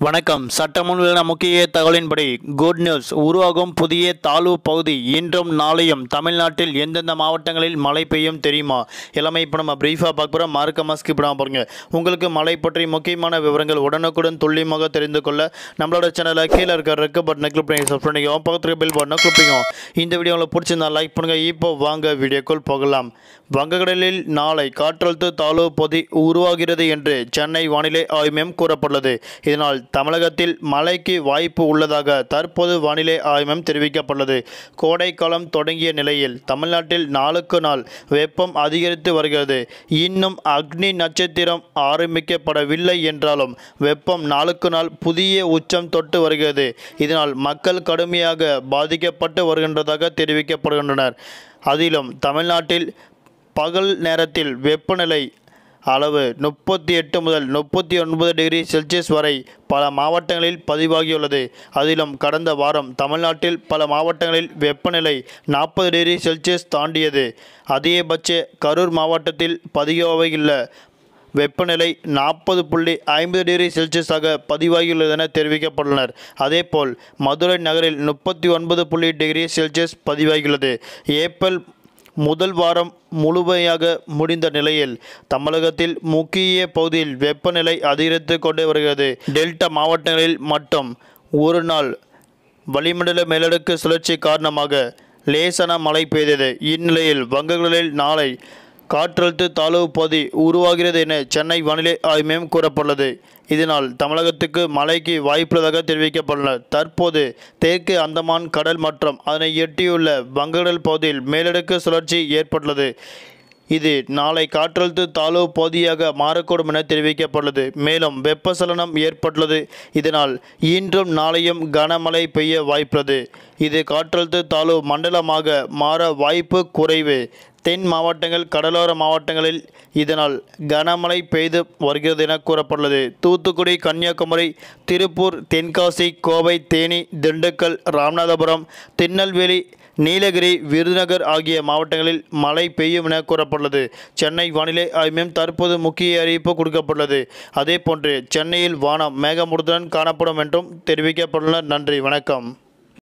வணக்கம் சட்டமுன் வெளியான முக்கிய தகவலின்படி குட் நியூஸ் உருவாகும் புதிய தாழ்வு பகுதி இன்றும் நாளையும் தமிழ்நாட்டில் எந்தெந்த மாவட்டங்களில் மழை பெய்யும் தெரியுமா எல்லாமே இப்போ நம்ம பிரீஃபாக பார்க்க போகிறோம் மார்க்கமாக ஸ்கிப் பண்ணாம பாருங்க உங்களுக்கு மழை பற்றி முக்கியமான விவரங்கள் உடனுக்குடன் துல்லியமாக தெரிந்து கொள்ள நம்மளோட சேனலை கீழே இருக்க ரெக்க பட்டனை கிளிக் பண்ணி சப்ஸ்கிரைப் பண்ணிக்கோ பக்கத்துக்கு பில் பட்டனை கிளிக் பண்ணிக்கோ இந்த வீடியோ உங்களுக்கு பிடிச்சிருந்தா லைக் பண்ணுங்கள் இப்போ வாங்க வீடியோக்குள் போகலாம் வங்கக்கடலில் நாளை காற்றழுத்த தாழ்வு பகுதி உருவாகிறது என்று சென்னை வானிலை ஆய்வு மையம் கூறப்பட்டுள்ளது இதனால் தமிழகத்தில் மழைக்கு வாய்ப்பு உள்ளதாக தற்போது வானிலை ஆய்வு மையம் தெரிவிக்கப்பட்டுள்ளது கோடைக்காலம் தொடங்கிய நிலையில் தமிழ்நாட்டில் நாளுக்கு நாள் வெப்பம் அதிகரித்து வருகிறது இன்னும் அக்னி நட்சத்திரம் ஆரம்பிக்கப்படவில்லை என்றாலும் வெப்பம் நாளுக்கு நாள் புதிய உச்சம் தொட்டு வருகிறது இதனால் மக்கள் கடுமையாக பாதிக்கப்பட்டு வருகின்றதாக தெரிவிக்கப்படுகின்றனர் அதிலும் தமிழ்நாட்டில் பகல் நேரத்தில் வெப்பநிலை அளவு முப்பத்தி எட்டு முதல் முப்பத்தி ஒன்பது டிகிரி செல்சியஸ் வரை பல மாவட்டங்களில் பதிவாகியுள்ளது அதிலும் கடந்த வாரம் தமிழ்நாட்டில் பல மாவட்டங்களில் வெப்பநிலை நாற்பது டிகிரி செல்சியஸ் தாண்டியது அதிகபட்ச கரூர் மாவட்டத்தில் பதிவாகியுள்ள வெப்பநிலை நாற்பது புள்ளி ஐம்பது டிகிரி செல்சியஸாக பதிவாகியுள்ளது என தெரிவிக்கப்பட்டுள்ளனர் அதேபோல் மதுரை நகரில் முப்பத்தி ஒன்பது புள்ளி டிகிரி செல்சியஸ் பதிவாகியுள்ளது ஏப்ரல் முதல் வாரம் முழுமையாக முடிந்த நிலையில் தமிழகத்தில் முக்கிய பகுதியில் வெப்பநிலை அதிகரித்து கொண்டு வருகிறது டெல்டா மாவட்டங்களில் மட்டும் ஒரு நாள் வளிமண்டல மேலடுக்கு சுழற்சி காரணமாக லேசான மழை பெய்தது இந்நிலையில் வங்கக்கடலில் நாளை காற்றழுத்த தாழ்வு பகுதி உருவாகிறது என சென்னை வானிலை ஆய்வு மையம் கூறப்பட்டுள்ளது இதனால் தமிழகத்துக்கு மழைக்கு வாய்ப்புள்ளதாக தெரிவிக்கப்பட்டுள்ளது தற்போது தெற்கு அந்தமான் கடல் மற்றும் அதனை எட்டியுள்ள வங்கக்கடல் பகுதியில் மேலடுக்கு சுழற்சி ஏற்பட்டுள்ளது இது நாளை காற்றழுத்த தாழ்வு பகுதியாக மாறக்கூடும் என தெரிவிக்கப்பட்டுள்ளது மேலும் வெப்பசலனம் ஏற்பட்டுள்ளது இதனால் இன்றும் நாளையும் கனமழை பெய்ய வாய்ப்புள்ளது இது காற்றழுத்த தாழ்வு மண்டலமாக மாற வாய்ப்பு குறைவு தென் மாவட்டங்கள் கடலோர மாவட்டங்களில் இதனால் கனமழை பெய்து வருகிறது என கூறப்பட்டுள்ளது தூத்துக்குடி கன்னியாகுமரி திருப்பூர் தென்காசி கோவை தேனி திண்டுக்கல் ராமநாதபுரம் திருநெல்வேலி நீலகிரி விருதுநகர் ஆகிய மாவட்டங்களில் மழை பெய்யும் என கூறப்பட்டுள்ளது சென்னை வானிலை ஆய்வு மையம் தற்போது முக்கிய அறிவிப்பு கொடுக்கப்பட்டுள்ளது அதேபோன்று சென்னையில் வானம் மேகமூட்டத்துடன் காணப்படும் என்றும் தெரிவிக்கப்பட்டுள்ளனர் நன்றி வணக்கம்